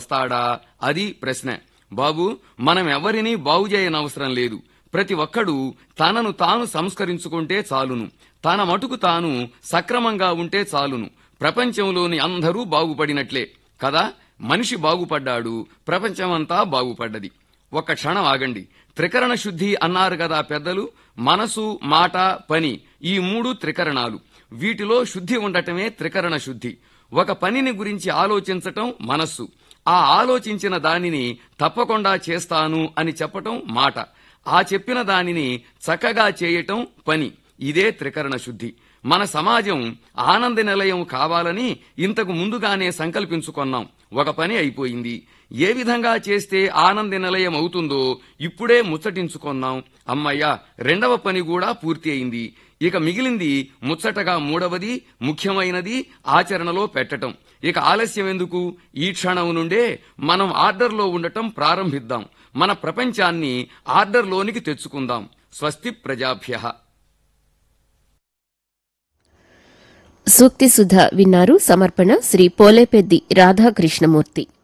వస్తాడా అది ప్రశ్న బాబు మనం ఎవరినీ బాగు చేయనవసరం లేదు ప్రతి ఒక్కడు తనను తాను సంస్కరించుకుంటే చాలును తన మటుకు తాను సక్రమంగా ఉంటే చాలును ప్రపంచంలోని అందరూ బాగుపడినట్లే కదా మనిషి బాగుపడ్డాడు ప్రపంచమంతా బాగుపడ్డది ఒక్క క్షణం ఆగండి త్రికరణ శుద్ధి అన్నారు కదా పెద్దలు మనసు మాట పని ఈ మూడు త్రికరణాలు వీటిలో శుద్ధి ఉండటమే త్రికరణ శుద్ధి ఒక పనిని గురించి ఆలోచించటం మనస్సు ఆ ఆలోచించిన దానిని తప్పకుండా చేస్తాను అని చెప్పటం మాట ఆ చెప్పిన దానిని చక్కగా చేయటం పని ఇదే త్రికరణ శుద్ధి మన సమాజం ఆనంద నిలయం కావాలని ఇంతకు ముందుగానే సంకల్పించుకున్నాం ఒక పని అయిపోయింది ఏ విధంగా చేస్తే ఆనంద నిలయం అవుతుందో ఇప్పుడే ముచ్చటించుకున్నాం అమ్మయ్య రెండవ పని కూడా పూర్తి అయింది ఇక మిగిలింది ముచ్చటగా మూడవది ముఖ్యమైనది ఆచరణలో పెట్టటం ఇక ఆలస్యం ఎందుకు ఈ క్షణం నుండే మనం ఆర్డర్లో ఉండటం ప్రారంభిద్దాం మన ప్రపంచాన్ని ఆర్డర్లోనికి తెచ్చుకుందాం స్వస్తి ప్రజాభ్య సూక్తి సుధ విన్నారు సమర్పణ శ్రీ పోలేపెద్ది రాధాకృష్ణమూర్తి